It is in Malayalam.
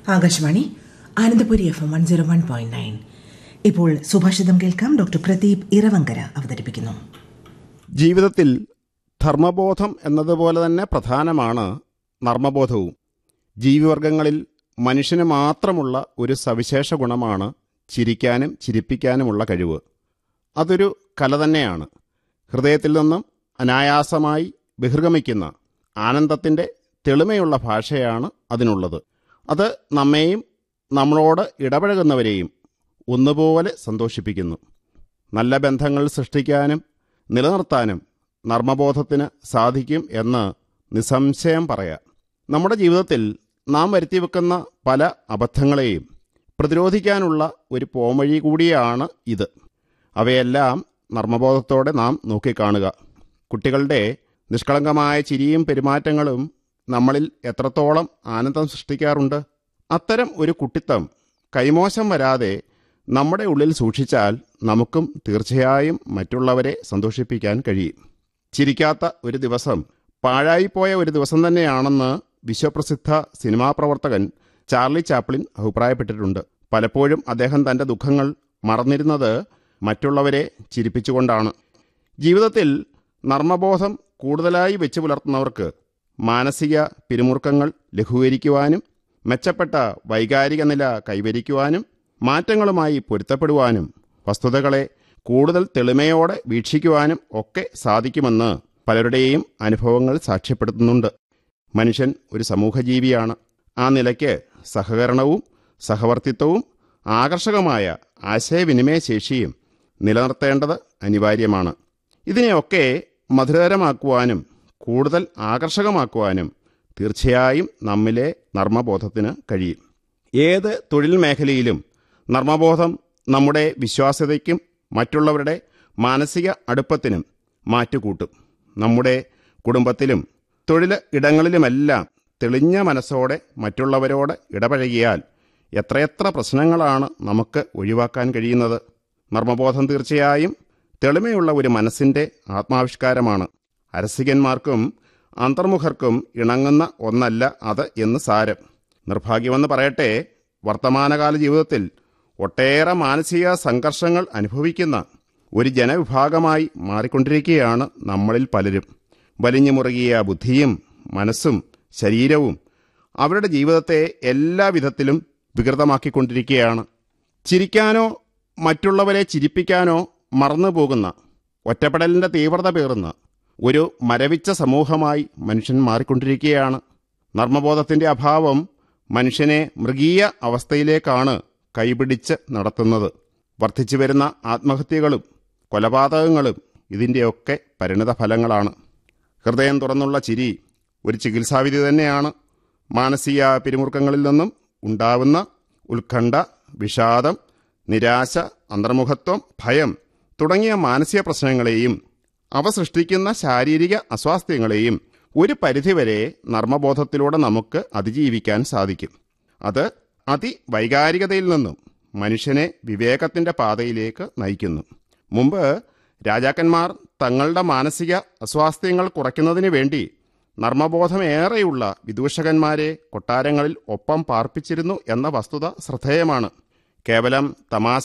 Akashvani Anandapuri F M one zero one point nine ഇപ്പോൾ സുഭാഷിതം കേൾക്കാം ഡോക്ടർ പ്രദീപ് ഇറവങ്കര അവതരിപ്പിക്കുന്നു ജീവിതത്തിൽ ധർമ്മബോധം എന്നതുപോലെ തന്നെ പ്രധാനമാണ് നർമ്മബോധവും ജീവിവർഗങ്ങളിൽ മനുഷ്യന് മാത്രമുള്ള ഒരു സവിശേഷ ഗുണമാണ് ചിരിക്കാനും ചിരിപ്പിക്കാനുമുള്ള കഴിവ് അതൊരു കല തന്നെയാണ് ഹൃദയത്തിൽ നിന്നും അനായാസമായി ബഹിർഗമിക്കുന്ന ആനന്ദത്തിൻ്റെ തെളിമയുള്ള ഭാഷയാണ് അതിനുള്ളത് അത് നമ്മെയും നമ്മളോട് ഇടപഴകുന്നവരെയും ഒന്നുപോലെ സന്തോഷിപ്പിക്കുന്നു നല്ല ബന്ധങ്ങൾ സൃഷ്ടിക്കാനും നിലനിർത്താനും നർമ്മബോധത്തിന് സാധിക്കും എന്ന് നിസ്സംശയം പറയാം നമ്മുടെ ജീവിതത്തിൽ നാം വരുത്തിവെക്കുന്ന പല അബദ്ധങ്ങളെയും പ്രതിരോധിക്കാനുള്ള ഒരു പോംവഴി കൂടിയാണ് ഇത് അവയെല്ലാം നർമ്മബോധത്തോടെ നാം നോക്കിക്കാണുക കുട്ടികളുടെ നിഷ്കളങ്കമായ ചിരിയും പെരുമാറ്റങ്ങളും നമ്മളിൽ എത്രത്തോളം ആനന്ദം സൃഷ്ടിക്കാറുണ്ട് അത്തരം ഒരു കുട്ടിത്തം കൈമോശം വരാതെ നമ്മുടെ ഉള്ളിൽ സൂക്ഷിച്ചാൽ നമുക്കും തീർച്ചയായും മറ്റുള്ളവരെ സന്തോഷിപ്പിക്കാൻ കഴിയും ചിരിക്കാത്ത ഒരു ദിവസം പാഴായിപ്പോയ ഒരു ദിവസം തന്നെയാണെന്ന് വിശ്വപ്രസിദ്ധ സിനിമാ പ്രവർത്തകൻ ചാർലി ചാപ്ലിൻ അഭിപ്രായപ്പെട്ടിട്ടുണ്ട് പലപ്പോഴും അദ്ദേഹം തൻ്റെ ദുഃഖങ്ങൾ മറന്നിരുന്നത് മറ്റുള്ളവരെ ചിരിപ്പിച്ചുകൊണ്ടാണ് ജീവിതത്തിൽ നർമ്മബോധം കൂടുതലായി വെച്ചു പുലർത്തുന്നവർക്ക് മാനസിക പിരിമുറുക്കങ്ങൾ ലഘൂകരിക്കുവാനും മെച്ചപ്പെട്ട വൈകാരിക നില കൈവരിക്കുവാനും മാറ്റങ്ങളുമായി പൊരുത്തപ്പെടുവാനും വസ്തുതകളെ കൂടുതൽ തെളിമയോടെ വീക്ഷിക്കുവാനും ഒക്കെ സാധിക്കുമെന്ന് പലരുടെയും അനുഭവങ്ങൾ സാക്ഷ്യപ്പെടുത്തുന്നുണ്ട് മനുഷ്യൻ ഒരു സമൂഹജീവിയാണ് ആ നിലയ്ക്ക് സഹകരണവും സഹവർത്തിത്വവും ആകർഷകമായ ആശയവിനിമയ ശേഷിയും നിലനിർത്തേണ്ടത് അനിവാര്യമാണ് ഇതിനെയൊക്കെ മധുരതരമാക്കുവാനും കൂടുതൽ ആകർഷകമാക്കുവാനും തീർച്ചയായും നമ്മിലെ നർമ്മബോധത്തിന് കഴിയും ഏത് തൊഴിൽ മേഖലയിലും നർമ്മബോധം നമ്മുടെ വിശ്വാസ്യതയ്ക്കും മറ്റുള്ളവരുടെ മാനസിക അടുപ്പത്തിനും മാറ്റുകൂട്ടും നമ്മുടെ കുടുംബത്തിലും തൊഴിൽ ഇടങ്ങളിലുമെല്ലാം തെളിഞ്ഞ മനസ്സോടെ മറ്റുള്ളവരോട് ഇടപഴകിയാൽ എത്രയെത്ര പ്രശ്നങ്ങളാണ് നമുക്ക് ഒഴിവാക്കാൻ കഴിയുന്നത് നർമ്മബോധം തീർച്ചയായും തെളിമയുള്ള ഒരു മനസ്സിൻ്റെ ആത്മാവിഷ്കാരമാണ് അരസികന്മാർക്കും അന്തർമുഖർക്കും ഇണങ്ങുന്ന ഒന്നല്ല അത് എന്ന് സാരം നിർഭാഗ്യമെന്ന് പറയട്ടെ വർത്തമാനകാല ജീവിതത്തിൽ ഒട്ടേറെ മാനസിക സംഘർഷങ്ങൾ അനുഭവിക്കുന്ന ഒരു ജനവിഭാഗമായി മാറിക്കൊണ്ടിരിക്കുകയാണ് നമ്മളിൽ പലരും വലിഞ്ഞു മുറുകിയ ബുദ്ധിയും മനസ്സും ശരീരവും അവരുടെ ജീവിതത്തെ എല്ലാ വിധത്തിലും വികൃതമാക്കിക്കൊണ്ടിരിക്കുകയാണ് ചിരിക്കാനോ മറ്റുള്ളവരെ ചിരിപ്പിക്കാനോ മറന്നു പോകുന്ന ഒറ്റപ്പെടലിൻ്റെ തീവ്രത പേറുന്ന ഒരു മരവിച്ച സമൂഹമായി മനുഷ്യൻ മാറിക്കൊണ്ടിരിക്കുകയാണ് നർമ്മബോധത്തിൻ്റെ അഭാവം മനുഷ്യനെ മൃഗീയ അവസ്ഥയിലേക്കാണ് കൈപിടിച്ച് നടത്തുന്നത് വർദ്ധിച്ചു വരുന്ന ആത്മഹത്യകളും കൊലപാതകങ്ങളും ഇതിൻ്റെയൊക്കെ പരിണിത ഫലങ്ങളാണ് ഹൃദയം തുറന്നുള്ള ചിരി ഒരു ചികിത്സാവിധി തന്നെയാണ് മാനസിക പിരിമുറുക്കങ്ങളിൽ നിന്നും ഉണ്ടാവുന്ന ഉത്കണ്ഠ വിഷാദം നിരാശ അന്തർമുഖത്വം ഭയം തുടങ്ങിയ മാനസിക പ്രശ്നങ്ങളെയും അവ സൃഷ്ടിക്കുന്ന ശാരീരിക അസ്വാസ്ഥ്യങ്ങളെയും ഒരു പരിധിവരെ നർമ്മബോധത്തിലൂടെ നമുക്ക് അതിജീവിക്കാൻ സാധിക്കും അത് അതിവൈകാരികതയിൽ നിന്നും മനുഷ്യനെ വിവേകത്തിൻ്റെ പാതയിലേക്ക് നയിക്കുന്നു മുമ്പ് രാജാക്കന്മാർ തങ്ങളുടെ മാനസിക അസ്വാസ്ഥ്യങ്ങൾ കുറയ്ക്കുന്നതിന് വേണ്ടി നർമ്മബോധമേറെയുള്ള വിദൂഷകന്മാരെ കൊട്ടാരങ്ങളിൽ ഒപ്പം പാർപ്പിച്ചിരുന്നു എന്ന വസ്തുത ശ്രദ്ധേയമാണ് കേവലം തമാശ